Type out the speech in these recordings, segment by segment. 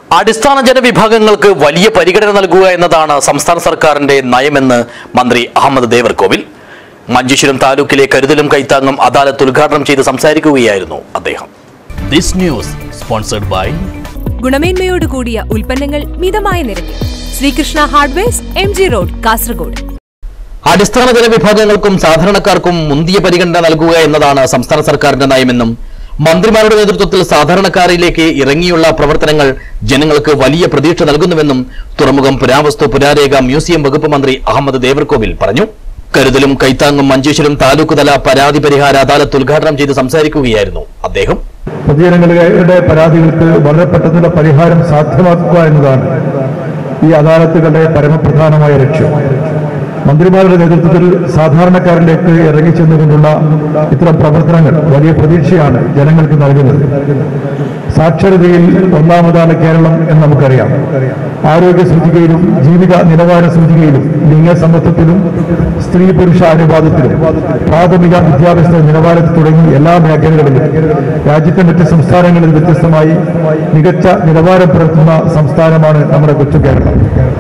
അടിസ്ഥാന ജനവിഭാഗങ്ങൾക്ക് വലിയ പരിഗണന നൽകുക എന്നതാണ് സംസ്ഥാന സർക്കാരിന്റെ നയമെന്ന് മന്ത്രി അഹമ്മദ് ദേവർകോവിൽ മഞ്ചേശ്വരം താലൂക്കിലെ കരുതലും കൈത്താങ്ങും അദാലത്ത് ഉദ്ഘാടനം ചെയ്ത് സംസാരിക്കുകയായിരുന്നു അദ്ദേഹം ദിസ് ന്യൂസ് സ്പോൺസർഡ് ബൈ ഗുണമേന്മയോട് കൂടിയ ഉൽപ്പന്നങ്ങൾ മിതമായ നിരക്കിൽ Srikrishna hardwares M G road Kasaragod അടിസ്ഥാന ജനവിഭാഗങ്ങൾക്കും സാധാരണക്കാർക്കും മുന്തിയ പരിഗണന നൽകുക എന്നതാണ് സംസ്ഥാന സർക്കാരിന്റെ നയമെന്നും മന്ത്രിമാരുടെ നേതൃത്വത്തിൽ സാധാരണക്കാരിലേക്ക് ഇറങ്ങിയുള്ള പ്രവർത്തനങ്ങൾ ജനങ്ങൾക്ക് വലിയ പ്രതീക്ഷ നൽകുന്നുവെന്നും തുറമുഖം പുരാവസ്തു പുരാരേഖ മ്യൂസിയം വകുപ്പ് മന്ത്രി അഹമ്മദ് ദേവർകോവിൽ പറഞ്ഞു കരുതലും കൈത്താങ്ങും മഞ്ചേശ്വരം താലൂക്ക് തല പരാതി പരിഹാര അദാലത്ത് ഉദ്ഘാടനം ചെയ്ത് സംസാരിക്കുകയായിരുന്നു അദ്ദേഹം പൊതുജനങ്ങളുടെ പരാതികൾക്ക് വളരെ പെട്ടെന്നുള്ള പരിഹാരം സാധ്യമാക്കുക എന്നതാണ് ഈ അദാലത്തുകളുടെ പരമപ്രധാനമായ ലക്ഷ്യം മന്ത്രിമാരുടെ നേതൃത്വത്തിൽ സാധാരണക്കാരിലേക്ക് ഇറങ്ങിച്ചെന്നുകൊണ്ടുള്ള ഇത്തരം പ്രവർത്തനങ്ങൾ വലിയ പ്രതീക്ഷയാണ് ജനങ്ങൾക്ക് നൽകുന്നത് സാക്ഷരതയിൽ ഒന്നാമതാണ് കേരളം എന്ന് നമുക്കറിയാം ആരോഗ്യ സൂചികയിലും ജീവിത നിലവാര സൂചികയിലും ലിംഗസമത്വത്തിലും സ്ത്രീ പുരുഷ അനുപാതത്തിലും പ്രാഥമിക വിദ്യാഭ്യാസ നിലവാരത്തിൽ തുടങ്ങി എല്ലാ മേഖലകളിലും രാജ്യത്തെ മറ്റ് സംസ്ഥാനങ്ങളിൽ വ്യത്യസ്തമായി മികച്ച നിലവാരം പുലർത്തുന്ന സംസ്ഥാനമാണ് നമ്മുടെ കൊച്ചു കേരളം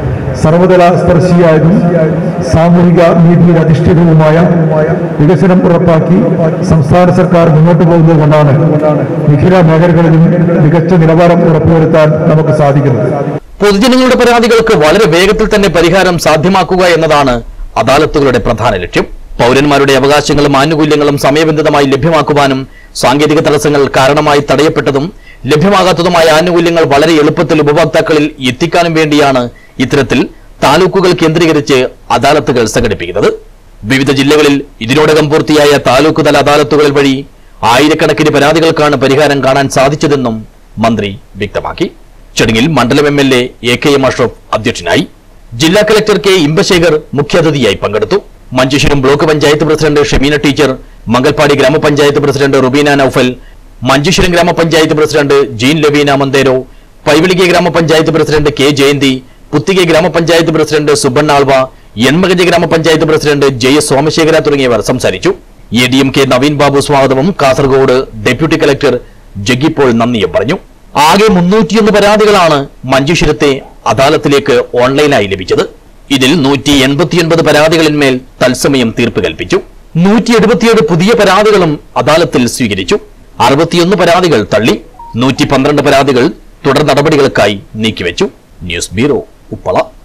സർവതല സ്പർശിയായതും സാമൂഹിക നീതിയിൽ അധിഷ്ഠിതവുമായ വികസനം ഉറപ്പാക്കി സംസ്ഥാന സർക്കാർ മുന്നോട്ട് പോകുന്നത് കൊണ്ടാണ് മിഥില മേഖലകളിലും മികച്ച നിലവാരം ഉറപ്പുവരുത്താൻ നമുക്ക് സാധിക്കുന്നത് പൊതുജനങ്ങളുടെ പരാതികൾക്ക് വളരെ വേഗത്തിൽ തന്നെ പരിഹാരം സാധ്യമാക്കുക എന്നതാണ് അദാലത്തുകളുടെ പ്രധാന ലക്ഷ്യം പൗരന്മാരുടെ അവകാശങ്ങളും ആനുകൂല്യങ്ങളും സമയബന്ധിതമായി ലഭ്യമാക്കുവാനും സാങ്കേതിക തടസ്സങ്ങൾ കാരണമായി തടയപ്പെട്ടതും ലഭ്യമാകാത്തതുമായ ആനുകൂല്യങ്ങൾ വളരെ എളുപ്പത്തിൽ ഉപഭോക്താക്കളിൽ എത്തിക്കാനും വേണ്ടിയാണ് ഇത്തരത്തിൽ താലൂക്കുകൾ കേന്ദ്രീകരിച്ച് അദാലത്തുകൾ സംഘടിപ്പിക്കുന്നത് വിവിധ ജില്ലകളിൽ ഇതിനോടകം പൂർത്തിയായ താലൂക്ക് തല അദാലത്തുകൾ വഴി ആയിരക്കണക്കിന് പരാതികൾക്കാണ് പരിഹാരം കാണാൻ സാധിച്ചതെന്നും മന്ത്രി വ്യക്തമാക്കി ചടങ്ങിൽ മണ്ഡലം M L A A K M Ashraf അധ്യക്ഷനായി ജില്ലാ കലക്ടർ കെ ഇമ്പശേഖർ മുഖ്യാതിഥിയായി പങ്കെടുത്തു Manjeshwaram block panchayat president Shameena teacher Mangalpady ഗ്രാമപഞ്ചായത്ത് പ്രസിഡന്റ് റുബീന നൌഫൽ മഞ്ചേശ്വരം ഗ്രാമപഞ്ചായത്ത് പ്രസിഡന്റ് ജീൻ ലവീന മന്തേരോ പൈവിളികെ ഗ്രാമപഞ്ചായത്ത് പ്രസിഡന്റ് കെ ജയന്തി പുത്തികെ ഗ്രാമപഞ്ചായത്ത് പ്രസിഡന്റ് സുബണ്ണാൾവ എൺമകജ ഗ്രാമപഞ്ചായത്ത് പ്രസിഡന്റ് ജയ സോമശേഖര തുടങ്ങിയവർ സംസാരിച്ചു A D M K Naveen Babu സ്വാഗതവും കാസർഗോഡ് ഡെപ്യൂട്ടി കലക്ടർ ജഗിപ്പോൾ നന്ദിയും പറഞ്ഞു ആകെ മുന്നൂറ്റിയൊന്ന് പരാതികളാണ് മഞ്ചേശ്വരത്തെ അദാലത്തിലേക്ക് ഓൺലൈനായി ലഭിച്ചത് ഇതിൽ നൂറ്റി എൺപത്തിയൊൻപത് പരാതികളിന്മേൽ തത്സമയം തീർപ്പ് കൽപ്പിച്ചു നൂറ്റി എഴുപത്തിയേഴ് പുതിയ പരാതികളും അദാലത്തിൽ സ്വീകരിച്ചു അറുപത്തിയൊന്ന് പരാതികൾ തള്ളി നൂറ്റി പന്ത്രണ്ട് പരാതികൾ തുടർ നടപടികൾക്കായി നീക്കിവെച്ചു ന്യൂസ് ബ്യൂറോ ഉപ്പള